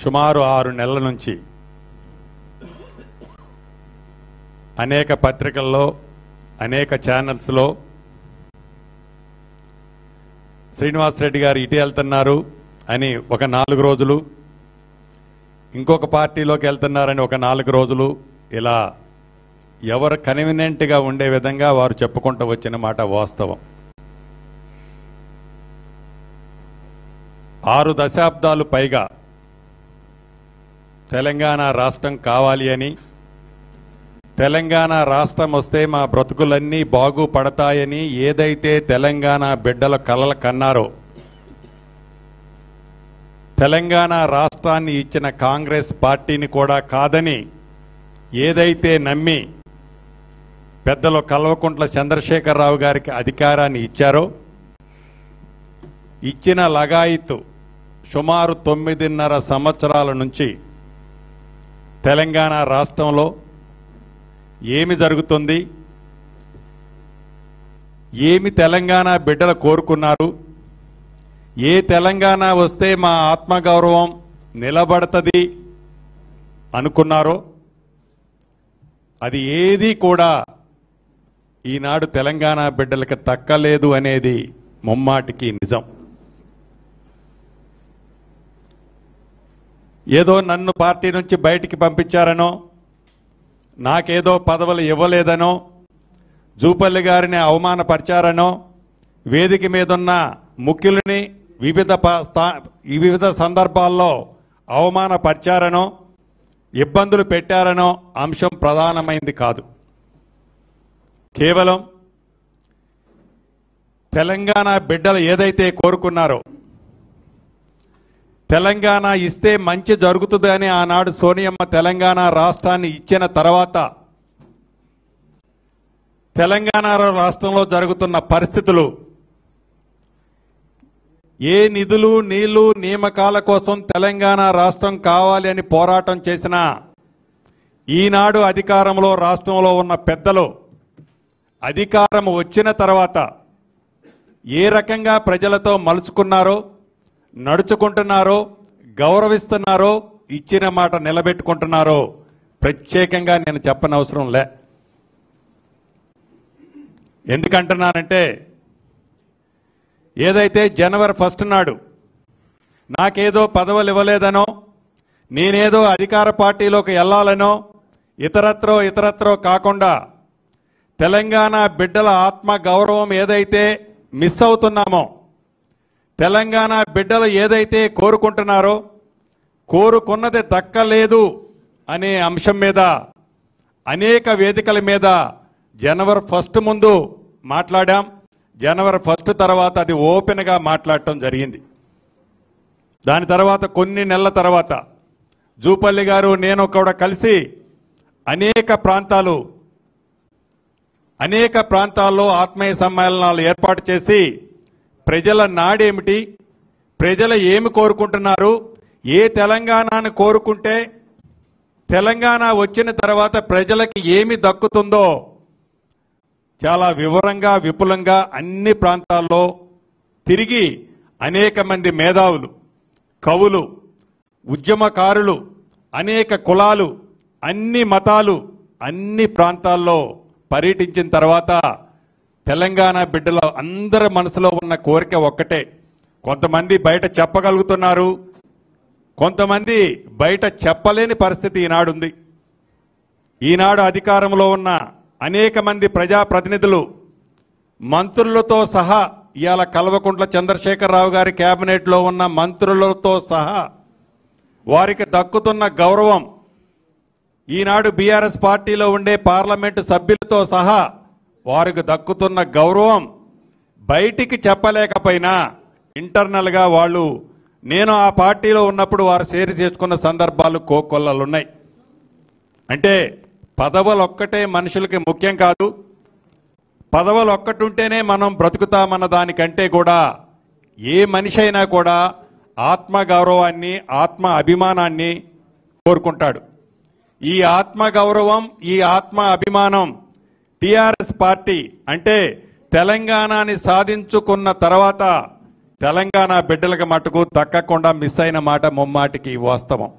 సుమారు ఆరు నెలల నుంచి అనేక పత్రికల్లో అనేక ఛానల్స్లో శ్రీనివాసరెడ్డి గారు ఇటు వెళ్తున్నారు అని ఒక నాలుగు రోజులు ఇంకొక పార్టీలోకి వెళ్తున్నారని ఒక నాలుగు రోజులు ఇలా ఎవరు కన్వీనియంట్గా ఉండే విధంగా వారు చెప్పుకుంటూ వచ్చిన మాట వాస్తవం ఆరు దశాబ్దాలు పైగా తెలంగాణ రాష్ట్రం కావాలి అని తెలంగాణ రాష్ట్రం వస్తే మా బ్రతుకులన్నీ బాగుపడతాయని ఏదైతే తెలంగాణ బిడ్డల కలలు కన్నారో తెలంగాణ రాష్ట్రాన్ని ఇచ్చిన కాంగ్రెస్ పార్టీని కూడా కాదని ఏదైతే నమ్మి పెద్దలు కల్వకుంట్ల చంద్రశేఖరరావు గారికి అధికారాన్ని ఇచ్చారో ఇచ్చిన లగాయితు సుమారు తొమ్మిదిన్నర సంవత్సరాల నుంచి తెలంగాణ రాష్ట్రంలో ఏమి జరుగుతుంది ఏమి తెలంగాణ బిడ్డలు కోరుకున్నారు ఏ తెలంగాణ వస్తే మా ఆత్మగౌరవం నిలబడుతుంది అనుకున్నారో అది ఏది కూడా ఈనాడు తెలంగాణ బిడ్డలకి తక్కలేదు అనేది ముమ్మాటికి నిజం ఏదో నన్ను పార్టీ నుంచి బయటికి పంపించారనో నాకేదో పదవులు ఇవ్వలేదనో జూపల్లి గారిని అవమానపరిచారనో వేదిక మీదున్న ముఖ్యులని వివిధ ప- స్థా- ఈ వివిధ సందర్భాల్లో అవమానపరిచారనో ఇబ్బందులు పెట్టారనో అంశం ప్రధానమైంది కాదు కేవలం తెలంగాణ బిడ్డలు ఏదైతే కోరుకున్నారో తెలంగాణ ఇస్తే మంచి జరుగుతుందని ఆనాడు సోనియమ్మ తెలంగాణ రాష్ట్రాన్ని ఇచ్చిన తర్వాత తెలంగాణ రాష్ట్రంలో జరుగుతున్న పరిస్థితులు ఏ నిధులు నీళ్లు నియామకాల కోసం తెలంగాణ రాష్ట్రం కావాలి అని పోరాటం చేసినా ఈనాడు అధికారంలో రాష్ట్రంలో ఉన్న పెద్దలు అధికారం వచ్చిన తర్వాత ఏ రకంగా ప్రజలతో మలుచుకున్నారో నడుచుకుంటున్నారో గౌరవిస్తున్నారో ఇచ్చిన మాట నిలబెట్టుకుంటున్నారో ప్రత్యేకంగా నేను చెప్పనవసరం లే ఎందుకంటున్నానంటే ఏదైతే జనవరి ఫస్ట్ నాడు నాకేదో పదవులు ఇవ్వలేదనో నేనేదో అధికార పార్టీలోకి వెళ్ళాలనో ఇతరత్రో ఇతరత్రో కాకుండా తెలంగాణ బిడ్డల ఆత్మ గౌరవం ఏదైతే మిస్ అవుతున్నామో తెలంగాణ బిడ్డలు ఏదైతే కోరుకుంటున్నారో కోరుకున్నది దక్కలేదు అనే అంశం మీద అనేక వేదికల మీద జనవరి ఫస్ట్ ముందు మాట్లాడాం జనవరి ఫస్ట్ తర్వాత అది ఓపెన్గా మాట్లాడటం జరిగింది దాని తర్వాత కొన్ని నెలల తర్వాత జూపల్లి గారు నేను కూడా కలిసి అనేక ప్రాంతాలు అనేక ప్రాంతాల్లో ఆత్మీయ సమ్మేళనాలు ఏర్పాటు చేసి ప్రజల నాడేమిటి ప్రజలు ఏమి కోరుకుంటున్నారు ఏ తెలంగాణను కోరుకుంటే తెలంగాణ వచ్చిన తర్వాత ప్రజలకి ఏమి దక్కుతుందో చాలా వివరంగా విపులంగా అన్ని ప్రాంతాల్లో తిరిగి అనేక మంది మేధావులు కవులు ఉద్యమకారులు అనేక కులాలు అన్ని మతాలు అన్ని ప్రాంతాల్లో పర్యటించిన తర్వాత తెలంగాణ బిడ్డల అందరి మనసులో ఉన్న కోరిక ఒక్కటే కొంతమంది బయట చెప్పగలుగుతున్నారు కొంతమంది బయట చెప్పలేని పరిస్థితి ఈనాడుంది ఈనాడు అధికారంలో ఉన్న అనేక మంది ప్రజాప్రతినిధులు మంత్రులతో సహా ఇవాళ కల్వకుంట్ల చంద్రశేఖరరావు గారి కేబినెట్లో ఉన్న మంత్రులతో సహా వారికి దక్కుతున్న గౌరవం ఈనాడు బీఆర్ఎస్ పార్టీలో ఉండే పార్లమెంటు సభ్యులతో సహా వారికి దక్కుతున్న గౌరవం బయటికి చెప్పలేకపోయినా ఇంటర్నల్గా వాళ్ళు నేను ఆ పార్టీలో ఉన్నప్పుడు వారు షేర్ చేసుకున్న సందర్భాలు కోకొల్లలు ఉన్నాయి అంటే పదవులు ఒక్కటే మనుషులకి ముఖ్యం కాదు పదవులు ఒక్కటుంటేనే మనం బ్రతుకుతామన్న దానికంటే కూడా ఏ మనిషి అయినా కూడా ఆత్మ గౌరవాన్ని ఆత్మ అభిమానాన్ని కోరుకుంటాడు ఈ ఆత్మ గౌరవం ఈ ఆత్మ అభిమానం టిఆర్ఎస్ పార్టీ అంటే తెలంగాణని సాధించుకున్న తర్వాత తెలంగాణ బిడ్డలకు మటుకు తక్కకుండా మిస్ అయిన మాట ముమ్మాటికి వాస్తవం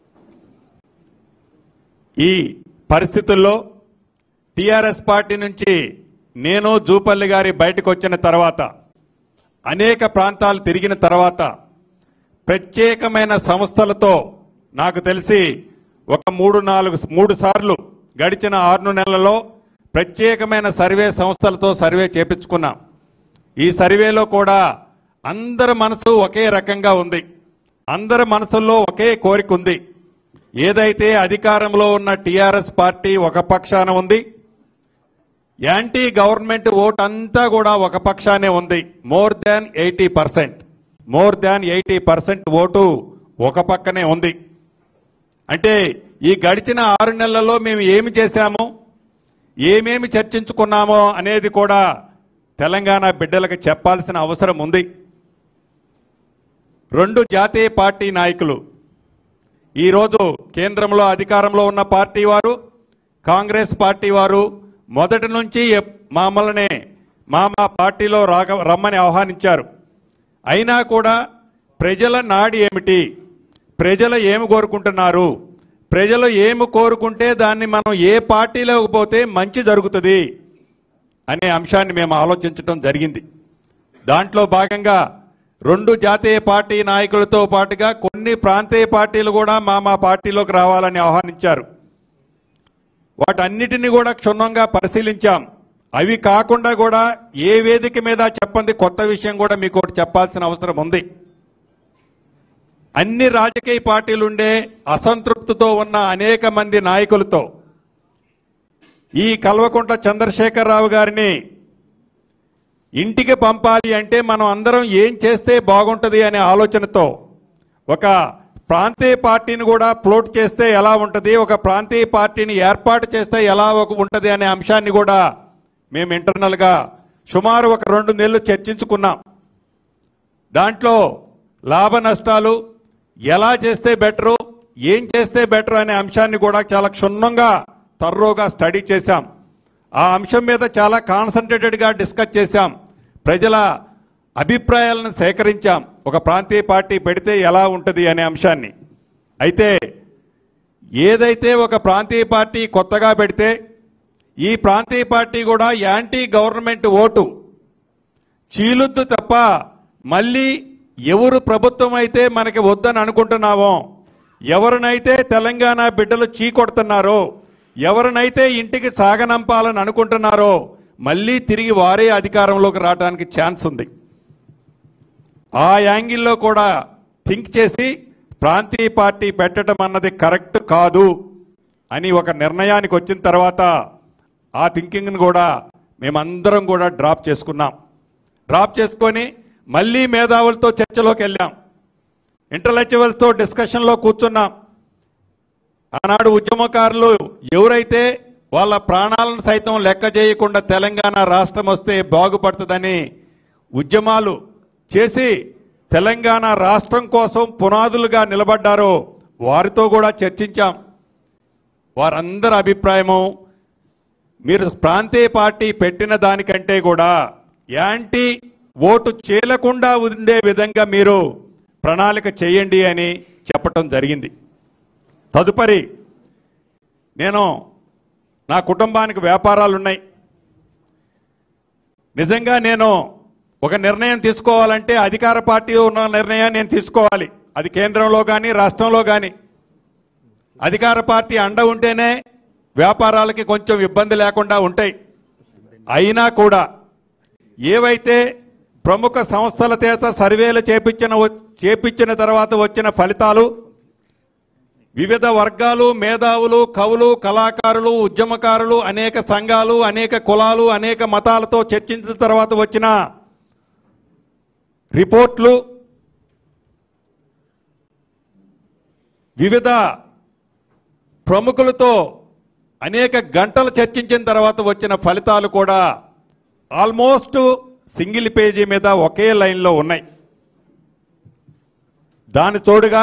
ఈ పరిస్థితుల్లో టిఆర్ఎస్ పార్టీ నుంచి నేను జూపల్లి గారి బయటకు వచ్చిన తర్వాత అనేక ప్రాంతాలు తిరిగిన తర్వాత ప్రత్యేకమైన సంస్థలతో నాకు తెలిసి ఒక మూడు నాలుగు మూడు సార్లు గడిచిన ఆరు నెలలలో ప్రత్యేకమైన సర్వే సంస్థలతో సర్వే చేపించుకున్నాం ఈ సర్వేలో కూడా అందరి మనసు ఒకే రకంగా ఉంది అందరి మనసుల్లో ఒకే కోరిక ఉంది ఏదైతే అధికారంలో ఉన్న టిఆర్ఎస్ పార్టీ ఒక పక్షాన ఉంది యాంటీ గవర్నమెంట్ ఓట్ అంతా కూడా ఒక పక్షానే ఉంది more than eighty percent more than eighty percent vote ఒక పక్కనే ఉంది అంటే ఈ గడిచిన ఆరు నెలల్లో మేము ఏమి చేశాము ఏమేమి చర్చించుకున్నామో అనేది కూడా తెలంగాణ బిడ్డలకు చెప్పాల్సిన అవసరం ఉంది రెండు జాతీయ పార్టీ నాయకులు ఈరోజు కేంద్రంలో అధికారంలో ఉన్న పార్టీ వారు కాంగ్రెస్ పార్టీ వారు మొదటి నుంచి ఎప్- మమ్మల్ని మా మా పార్టీలో రాగ రమ్మని ఆహ్వానించారు అయినా కూడా ప్రజల నాడి ఏమిటి ప్రజలు ఏమి కోరుకుంటున్నారు ప్రజలు ఏమి కోరుకుంటే దాన్ని మనం ఏ పార్టీలోకి పోతే మంచి జరుగుతుంది అనే అంశాన్ని మేము ఆలోచించడం జరిగింది దాంట్లో భాగంగా రెండు జాతీయ పార్టీ నాయకులతో పాటుగా కొన్ని ప్రాంతీయ పార్టీలు కూడా మా మా పార్టీలోకి రావాలని ఆహ్వానించారు వాటన్నిటిని కూడా క్షుణ్ణంగా పరిశీలించాం అవి కాకుండా కూడా ఏ వేదిక మీద చెప్పంది కొత్త విషయం కూడా మీకు ఒకటి చెప్పాల్సిన అవసరం ఉంది అన్ని రాజకీయ పార్టీలుండే అసంతృప్తితో ఉన్న అనేక మంది నాయకులతో ఈ కల్వకుంట్ల చంద్రశేఖరరావు గారిని ఇంటికి పంపాలి అంటే మనం అందరం ఏం చేస్తే బాగుంటుంది అనే ఆలోచనతో ఒక ప్రాంతీయ పార్టీని కూడా ఫ్లోట్ చేస్తే ఎలా ఉంటుంది ఒక ప్రాంతీయ పార్టీని ఏర్పాటు చేస్తే ఎలా ఒక- ఉంటుంది అనే అంశాన్ని కూడా మేము ఇంటర్నల్గా సుమారు ఒక రెండు నెలలు చర్చించుకున్నాం దాంట్లో లాభ నష్టాలు ఎలా చేస్తే బెటరు ఏం చేస్తే బెటర్ అనే అంశాన్ని కూడా చాలా క్షుణ్ణంగా తర్రోగా స్టడీ చేశాం ఆ అంశం మీద చాలా కాన్సన్ట్రేటెడ్గా డిస్కస్ చేశాం ప్రజల అభిప్రాయాలను సేకరించాం ఒక ప్రాంతీయ పార్టీ పెడితే ఎలా ఉంటుంది అనే అంశాన్ని అయితే ఏదైతే ఒక ప్రాంతీయ పార్టీ కొత్తగా పెడితే ఈ ప్రాంతీయ పార్టీ కూడా యాంటీ గవర్నమెంట్ ఓటు చీలుద్దు తప్ప మళ్ళీ ఎవరు ప్రభుత్వం అయితే మనకి వద్దని అనుకుంటున్నామో ఎవరినైతే తెలంగాణ బిడ్డలు చీకొడుతున్నారో ఎవరినైతే ఇంటికి సాగనంపాలని అనుకుంటున్నారో మళ్ళీ తిరిగి వారే అధికారంలోకి రావడానికి ఛాన్స్ ఉంది ఆ యాంగిల్లో కూడా థింక్ చేసి ప్రాంతీయ పార్టీ పెట్టడం అన్నది కరెక్ట్ కాదు అని ఒక నిర్ణయానికి వచ్చిన తర్వాత ఆ థింకింగ్ని కూడా మేమందరం కూడా డ్రాప్ చేసుకున్నాం డ్రాప్ చేసుకొని మళ్ళీ మేధావులతో చర్చలోకి వెళ్ళాం ఇంటలెక్చువల్స్తో డిస్కషన్లో కూర్చున్నాం ఆనాడు ఉద్యమకారులు ఎవరైతే వాళ్ళ ప్రాణాలను సైతం లెక్క చేయకుండా తెలంగాణ రాష్ట్రం వస్తే బాగుపడుతుందని ఉద్యమాలు చేసి తెలంగాణ రాష్ట్రం కోసం పునాదులుగా నిలబడ్డారో వారితో కూడా చర్చించాం వారందరి అభిప్రాయము మీరు ప్రాంతీయ పార్టీ పెట్టిన దానికంటే కూడా యాంటీ ఓటు చేయకుండా ఉండే విధంగా మీరు ప్రణాళిక చేయండి అని చెప్పటం జరిగింది తదుపరి నేను నా కుటుంబానికి వ్యాపారాలు ఉన్నాయి నిజంగా నేను ఒక నిర్ణయం తీసుకోవాలంటే అధికార పార్టీ ఉన్న నిర్ణయం నేను తీసుకోవాలి అది కేంద్రంలో కానీ రాష్ట్రంలో కానీ అధికార పార్టీ అండ ఉంటేనే వ్యాపారాలకి కొంచెం ఇబ్బంది లేకుండా ఉంటాయి అయినా కూడా ఏవైతే ప్రముఖ సంస్థల చేత సర్వేలు చేపించిన చేపించిన తర్వాత వచ్చిన ఫలితాలు వివిధ వర్గాలు మేధావులు కవులు కళాకారులు ఉద్యమకారులు అనేక సంఘాలు అనేక కులాలు అనేక మతాలతో చర్చించిన తర్వాత వచ్చిన రిపోర్ట్లు వివిధ ప్రముఖులతో అనేక గంటలు చర్చించిన తర్వాత వచ్చిన ఫలితాలు కూడా ఆల్మోస్ట్ సింగిల్ పేజీ మీద ఒకే లైన్లో ఉన్నాయి దాని తోడుగా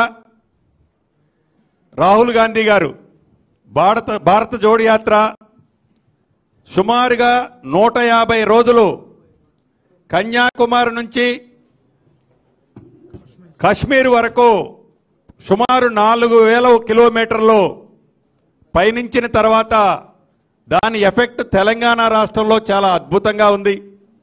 రాహుల్ గాంధీ గారు భారత భారత జోడి యాత్ర సుమారుగా నూట యాభై రోజులు కన్యాకుమారి నుంచి కశ్మీర్ వరకు సుమారు నాలుగు వేల కిలోమీటర్లు పయనించిన తర్వాత దాని ఎఫెక్ట్ తెలంగాణ రాష్ట్రంలో చాలా అద్భుతంగా ఉంది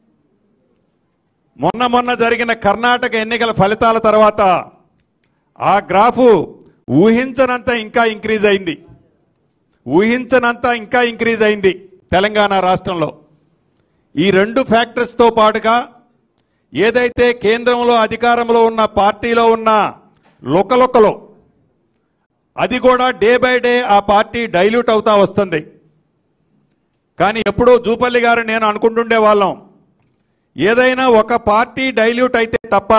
మొన్న మొన్న జరిగిన కర్ణాటక ఎన్నికల ఫలితాల తర్వాత ఆ గ్రాఫు ఊహించనంత ఇంకా ఇంక్రీజ్ అయింది ఊహించనంత ఇంకా ఇంక్రీజ్ అయింది తెలంగాణ రాష్ట్రంలో ఈ రెండు ఫ్యాక్టర్స్తో పాటుగా ఏదైతే కేంద్రంలో అధికారంలో ఉన్న పార్టీలో ఉన్న లుకలుకలు అది కూడా డే బై డే ఆ పార్టీ డైల్యూట్ అవుతా వస్తుంది కానీ ఎప్పుడూ జూపల్లి గారు నేను అనుకుంటుండే వాళ్ళం ఏదైనా ఒక పార్టీ డైల్యూట్ అయితే తప్ప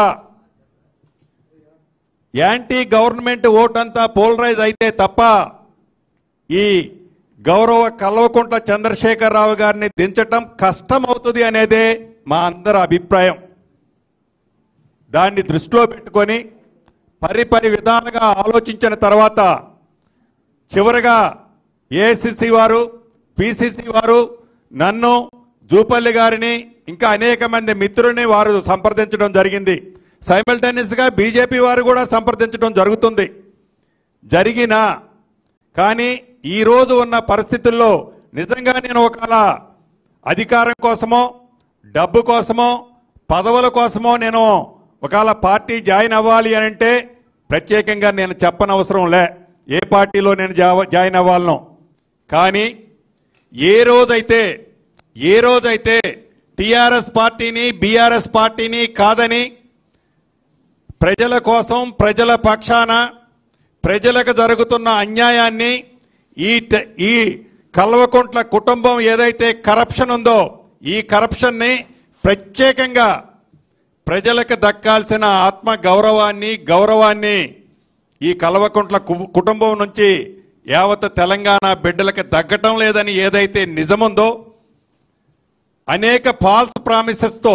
యాంటీ గవర్నమెంట్ ఓట్ అంతా పోలరైజ్ అయితే తప్ప ఈ గౌరవ కల్వకుంట్ల చంద్రశేఖరరావు గారిని దించటం కష్టం అవుతుంది అనేదే మా అందరి అభిప్రాయం దాన్ని దృష్టిలో పెట్టుకొని పరిపరి విధాలుగా ఆలోచించిన తర్వాత చివరగా ఏఐసిసి వారు పిసిసి వారు నన్ను జూపల్లి గారిని ఇంకా అనేక మంది మిత్రుల్ని వారు సంప్రదించడం జరిగింది సైమల్టేనియస్ గా బీజేపీ వారు కూడా సంప్రదించడం జరుగుతుంది జరిగిన కానీ ఈ రోజు ఉన్న పరిస్థితుల్లో నిజంగా నేను ఒకవేళ అధికారం కోసమో డబ్బు కోసమో పదవుల కోసమో నేను ఒకవేళ పార్టీ జాయిన్ అవ్వాలి అని అంటే ప్రత్యేకంగా నేను చెప్పనవసరం లే ఏ పార్టీలో నేను జా- జాయిన్ అవ్వాలనో కానీ ఏ రోజైతే ఏ రోజైతే టిఆర్ఎస్ పార్టీని బీఆర్ఎస్ పార్టీని కాదని ప్రజల కోసం ప్రజల పక్షాన ప్రజలకు జరుగుతున్న అన్యాయాన్ని ఈ ట- ఈ కల్వకుంట్ల కుటుంబం ఏదైతే కరప్షన్ ఉందో ఈ కరప్షన్ని ప్రత్యేకంగా ప్రజలకు దక్కాల్సిన ఆత్మ గౌరవాన్ని గౌరవాన్ని ఈ కల్వకుంట్ల కు- కుటుంబం నుంచి యావత్ తెలంగాణ బిడ్డలకు దగ్గటం లేదని ఏదైతే నిజముందో అనేక ఫాల్స్ ప్రామిసెస్తో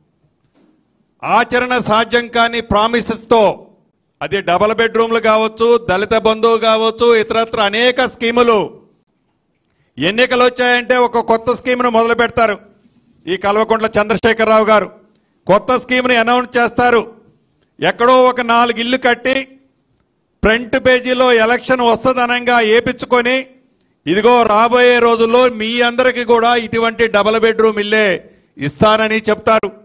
ఆచరణ సాధ్యం కాని ప్రామిసెస్తో అది డబల్ బెడ్రూమ్లు కావచ్చు దళిత బంధువు కావచ్చు ఇతరత్ర అనేక స్కీములు ఎన్నికలు వచ్చాయంటే ఒక కొత్త స్కీమ్ను మొదలు పెడతారు ఈ కల్వకుంట్ల చంద్రశేఖరరావు గారు కొత్త స్కీమ్ని అనౌన్స్ చేస్తారు ఎక్కడో ఒక నాలుగు ఇల్లు కట్టి ఫ్రంట్ పేజీలో ఎలక్షన్ వస్తుందనంగా ఏపించుకొని ఇదిగో రాబోయే రోజుల్లో మీ అందరికీ కూడా ఇటువంటి డబల్ బెడ్రూమ్ ఇల్లే ఇస్తానని చెప్తారు